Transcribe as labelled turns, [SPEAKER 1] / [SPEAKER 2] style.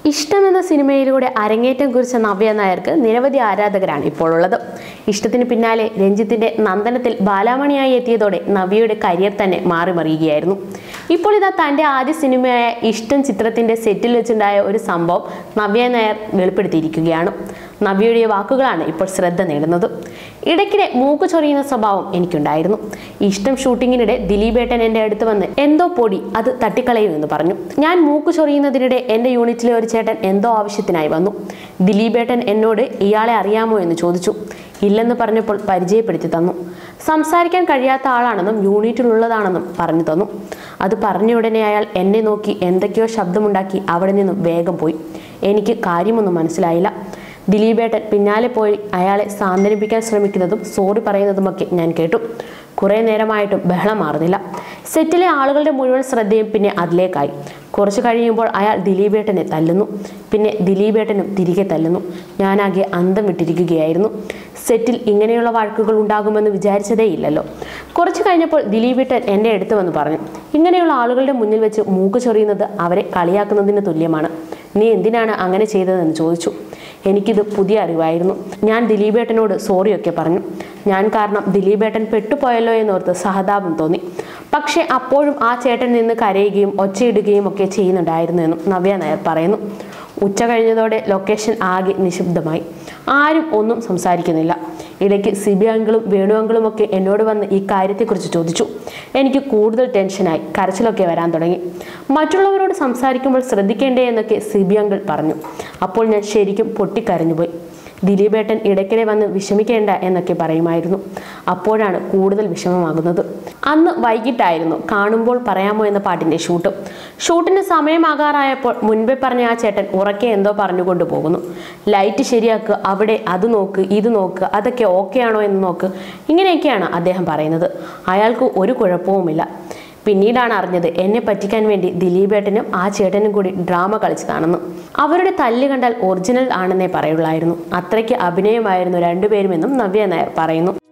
[SPEAKER 1] ഇഷ്ടം എന്ന സിനിമയിലൂടെ അരങ്ങേറ്റം കുറിച്ച നവ്യ നായർക്ക് നിരവധി ആരാധകരാണ് ഇപ്പോൾ ഉള്ളത് ഇഷ്ടത്തിന് പിന്നാലെ രഞ്ജിത്തിന്റെ നന്ദനത്തിൽ ബാലാമണിയായി എത്തിയതോടെ നവ്യയുടെ കരിയർ തന്നെ മാറി മറിയുകയായിരുന്നു ഇപ്പോൾ ഇതാ തന്റെ ആദ്യ സിനിമയായ ഇഷ്ടം ചിത്രത്തിന്റെ സെറ്റിൽ വെച്ചുണ്ടായ ഒരു സംഭവം നവ്യ നായർ വെളിപ്പെടുത്തിയിരിക്കുകയാണ് നവ്യയുടെ വാക്കുകളാണ് ഇപ്പോൾ ശ്രദ്ധ നേടുന്നത് ഇടയ്ക്കിടെ മൂക്ക് ചൊറിയുന്ന സ്വഭാവം എനിക്കുണ്ടായിരുന്നു ഇഷ്ടം ഷൂട്ടിങ്ങിനിടെ ദിലീപേട്ടൻ എൻ്റെ അടുത്ത് വന്ന് എന്തോ പൊടി അത് തട്ടിക്കളയുമെന്ന് പറഞ്ഞു ഞാൻ മൂക്ക് ചൊറിയുന്നതിനിടെ എൻ്റെ യൂണിറ്റിലെ ഒരു ചേട്ടൻ എന്തോ ആവശ്യത്തിനായി വന്നു ദിലീപേട്ടൻ എന്നോട് ഇയാളെ അറിയാമോ എന്ന് ചോദിച്ചു ഇല്ലെന്ന് പറഞ്ഞപ്പോൾ പരിചയപ്പെടുത്തി തന്നു സംസാരിക്കാൻ കഴിയാത്ത ആളാണെന്നും യൂണിറ്റിലുള്ളതാണെന്നും പറഞ്ഞു തന്നു അത് പറഞ്ഞ ഉടനെ അയാൾ എന്നെ നോക്കി എന്തൊക്കെയോ ശബ്ദമുണ്ടാക്കി അവിടെ നിന്നും വേഗം പോയി എനിക്ക് കാര്യമൊന്നും മനസ്സിലായില്ല ദിലീപേട്ടൻ പിന്നാലെ പോയി അയാളെ സാന്ത്വനിപ്പിക്കാൻ ശ്രമിക്കുന്നതും സോറി പറയുന്നതുമൊക്കെ ഞാൻ കേട്ടു കുറേ നേരമായിട്ടും ബഹളം മാറുന്നില്ല സെറ്റിലെ ആളുകളുടെ മുഴുവൻ ശ്രദ്ധയും പിന്നെ അതിലേക്കായി കുറച്ച് കഴിയുമ്പോൾ അയാൾ ദിലീപേട്ടനെ തല്ലുന്നു പിന്നെ ദിലീപേട്ടനും തിരികെ തല്ലുന്നു ഞാനാകെ അന്തം വിട്ടിരിക്കുകയായിരുന്നു സെറ്റിൽ ഇങ്ങനെയുള്ള വഴക്കുകൾ ഉണ്ടാകുമെന്ന് വിചാരിച്ചതേ ഇല്ലല്ലോ കുറച്ച് കഴിഞ്ഞപ്പോൾ ദിലീപേട്ടൻ എൻ്റെ അടുത്ത് വന്ന് പറഞ്ഞു ഇങ്ങനെയുള്ള ആളുകളുടെ മുന്നിൽ വെച്ച് മൂക്ക് ചൊറിയുന്നത് അവരെ കളിയാക്കുന്നതിന് തുല്യമാണ് നീ എന്തിനാണ് അങ്ങനെ ചെയ്തതെന്ന് ചോദിച്ചു എനിക്കിത് പുതിയ അറിവായിരുന്നു ഞാൻ ദിലീപേട്ടനോട് സോറിയൊക്കെ പറഞ്ഞു ഞാൻ കാരണം ദിലീപേട്ടൻ പെട്ടുപോയല്ലോ എന്നോർത്ത് സഹതാപം തോന്നി പക്ഷേ അപ്പോഴും ആ ചേട്ടൻ നിന്ന് കരയുകയും ഒച്ചയിടുകയും ഒക്കെ ചെയ്യുന്നുണ്ടായിരുന്നു എന്നും നവ്യ നായർ പറയുന്നു ഉച്ച കഴിഞ്ഞതോടെ ലൊക്കേഷൻ ആകെ നിശബ്ദമായി ആരും ഒന്നും സംസാരിക്കുന്നില്ല ഇടയ്ക്ക് സിബി അങ്കിളും വേണു അങ്കിളും ഒക്കെ എന്നോട് വന്ന് ഈ കാര്യത്തെക്കുറിച്ച് ചോദിച്ചു എനിക്ക് കൂടുതൽ ടെൻഷനായി കരച്ചിലൊക്കെ വരാൻ തുടങ്ങി മറ്റുള്ളവരോട് സംസാരിക്കുമ്പോൾ ശ്രദ്ധിക്കേണ്ടേ എന്നൊക്കെ സിബി അങ്കിൾ പറഞ്ഞു അപ്പോൾ ഞാൻ ശരിക്കും പൊട്ടിക്കരഞ്ഞുപോയി ദിലീപേട്ടൻ ഇടയ്ക്കിടെ വന്ന് വിഷമിക്കേണ്ട എന്നൊക്കെ പറയുമായിരുന്നു അപ്പോഴാണ് കൂടുതൽ വിഷമമാകുന്നത് അന്ന് വൈകിട്ടായിരുന്നു കാണുമ്പോൾ പറയാമോ എന്ന പാട്ടിന്റെ ഷൂട്ട് ഷൂട്ടിന് സമയമാകാറായപ്പോൾ മുൻപേ പറഞ്ഞ ആ ചേട്ടൻ ഉറക്കെ എന്തോ പറഞ്ഞുകൊണ്ട് പോകുന്നു ലൈറ്റ് ശരിയാക്കുക അവിടെ അത് നോക്ക് ഇത് നോക്ക് അതൊക്കെ ഓക്കെ ആണോ എന്ന് നോക്ക് ഇങ്ങനെയൊക്കെയാണ് അദ്ദേഹം പറയുന്നത് അയാൾക്ക് ഒരു കുഴപ്പവുമില്ല പിന്നീടാണ് അറിഞ്ഞത് എന്നെ പറ്റിക്കാൻ വേണ്ടി ദിലീപേട്ടനും ആ ചേട്ടനും കൂടി ഡ്രാമ കളിച്ചതാണെന്ന് അവരുടെ തല്ല് കണ്ടാൽ ഒറിജിനൽ ആണെന്നേ പറയുള്ളായിരുന്നു അത്രയ്ക്ക് അഭിനയമായിരുന്നു രണ്ടുപേരുമെന്നും നവ്യ നായർ പറയുന്നു